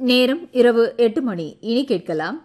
நேரம் இரவு எட்டு மணி இனி கேட்கலாம்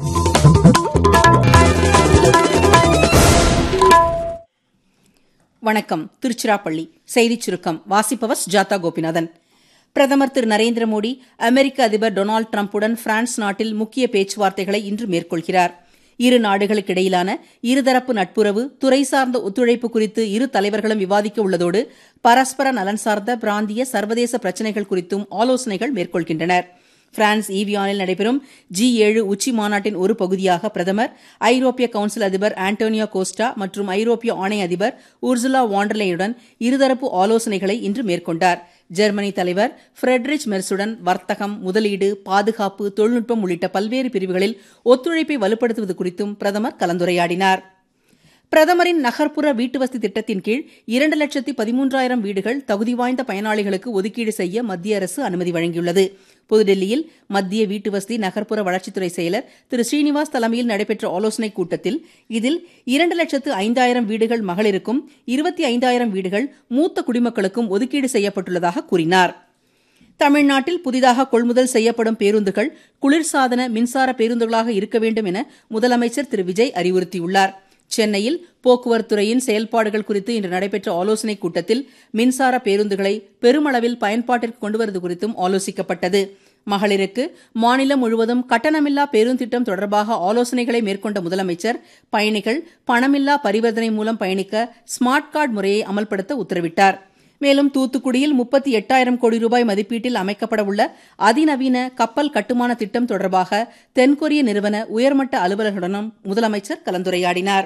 வணக்கம் திருச்சிராப்பள்ளி செய்திச் சுருக்கம் வாசிப்பவர் ஜாதா கோபிநாதன் பிரதமர் திரு நரேந்திர மோடி அமெரிக்க அதிபர் டொனால்டு டிரம்புடன் பிரான்ஸ் நாட்டில் முக்கிய பேச்சுவார்த்தைகளை இன்று மேற்கொள்கிறார் இரு நாடுகளுக்கிடையிலான இருதரப்பு நட்புறவு துறை சார்ந்த ஒத்துழைப்பு குறித்து இரு தலைவர்களும் விவாதிக்க உள்ளதோடு பரஸ்பர நலன் சார்ந்த பிராந்திய சர்வதேச பிரச்சினைகள் குறித்தும் ஆலோசனைகள் மேற்கொள்கின்றனர் பிரான்ஸ் ஈவியானில் நடைபெறும் ஜி ஏழு உச்சி மாநாட்டின் ஒரு பகுதியாக பிரதமர் ஐரோப்பிய கவுன்சில் அதிபர் ஆண்டோனியோ கோஸ்டா மற்றும் ஐரோப்பிய ஆணைய அதிபர் உர்சுலா வாண்டர்லேயுடன் இருதரப்பு ஆலோசனைகளை இன்று மேற்கொண்டார் ஜெர்மனி தலைவர் ஃபிரெட்ரிச் மெர்சுடன் வர்த்தகம் முதலீடு பாதுகாப்பு தொழில்நுட்பம் உள்ளிட்ட பல்வேறு பிரிவுகளில் ஒத்துழைப்பை வலுப்படுத்துவது குறித்தும் பிரதமர் கலந்துரையாடினார் பிரதமரின் நகர்ப்புற வீட்டுவசதி திட்டத்தின் கீழ் இரண்டு லட்சத்தி பதிமூன்றாயிரம் வீடுகள் தகுதி வாய்ந்த பயனாளிகளுக்கு ஒதுக்கீடு செய்ய மத்திய அரசு அனுமதி வழங்கியுள்ளது புதுடெல்லியில் மத்திய வீட்டுவசதி நகர்ப்புற வளர்ச்சித்துறை செயலர் திரு ஸ்ரீனிவாஸ் தலைமையில் நடைபெற்ற ஆலோசனைக் கூட்டத்தில் இதில் இரண்டு லட்சத்து ஐந்தாயிரம் வீடுகள் மகளிருக்கும் இருபத்தி ஐந்தாயிரம் வீடுகள் மூத்த குடிமக்களுக்கும் ஒதுக்கீடு செய்யப்பட்டுள்ளதாக கூறினார் தமிழ்நாட்டில் புதிதாக கொள்முதல் செய்யப்படும் பேருந்துகள் குளிர்சாதன மின்சார பேருந்துகளாக இருக்க வேண்டும் என முதலமைச்சர் திரு விஜய் அறிவுறுத்தியுள்ளார் சென்னையில் போக்குவரத்துறையின் செயல்பாடுகள் குறித்து இன்று நடைபெற்ற ஆலோசனைக் கூட்டத்தில் மின்சார பேருந்துகளை பெருமளவில் பயன்பாட்டிற்கு கொண்டுவருவது குறித்தும் ஆலோசிக்கப்பட்டது மகளிருக்கு மாநிலம் முழுவதும் கட்டணமில்லா பேருந்திட்டம் தொடர்பாக ஆலோசனைகளை மேற்கொண்ட முதலமைச்சர் பயணிகள் பணமில்லா பரிவர்த்தனை மூலம் பயணிக்க ஸ்மார்ட் கார்டு முறையை அமல்படுத்த உத்தரவிட்டார் மேலும் தூத்துக்குடியில் முப்பத்தி எட்டாயிரம் கோடி ரூபாய் மதிப்பீட்டில் அமைக்கப்பட உள்ள அதிநவீன கப்பல் கட்டுமான திட்டம் தொடர்பாக தென்கொரிய நிறுவன உயர்மட்ட அலுவலர்களுடனும் முதலமைச்சர் கலந்துரையாடினார்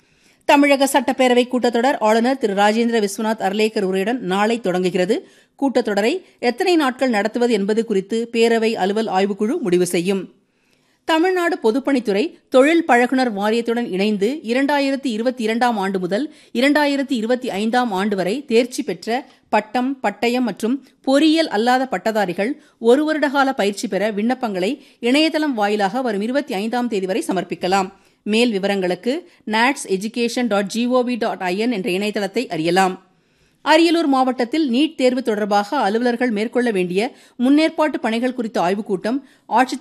தமிழக சட்டப்பேரவை கூட்டத்தொடர் ஆளுநர் திரு ராஜேந்திர விஸ்வநாத் அர்லேக்கர் உரையுடன் நாளை தொடங்குகிறது கூட்டத்தொடரை எத்தனை நாட்கள் நடத்துவது என்பது குறித்து பேரவை அலுவல் ஆய்வுக்குழு முடிவு செய்யும் தமிழ்நாடு பொதுப்பணித்துறை தொழில் பழகுனர் வாரியத்துடன் இணைந்து இரண்டாயிரத்தி இருபத்தி இரண்டாம் ஆண்டு முதல் இரண்டாயிரத்தி இருபத்தி ஐந்தாம் ஆண்டு வரை தேர்ச்சி பெற்ற பட்டம் பட்டயம் மற்றும் பொறியியல் அல்லாத பட்டதாரிகள் ஒரு வருடகால பயிற்சி பெற விண்ணப்பங்களை இணையதளம் வாயிலாக வரும் இருபத்தி ஐந்தாம் தேதி வரை சமர்ப்பிக்கலாம் மேல் விவரங்களுக்கு NATS education dot GOV dot IN என்ற இணையதளத்தை அறியலாம் அரியலூர் மாவட்டத்தில் நீட் தேர்வு தொடர்பாக அலுவலர்கள் மேற்கொள்ள வேண்டிய முன்னேற்பாட்டு பணிகள் குறித்த ஆய்வுக் கூட்டம் ஆட்சித்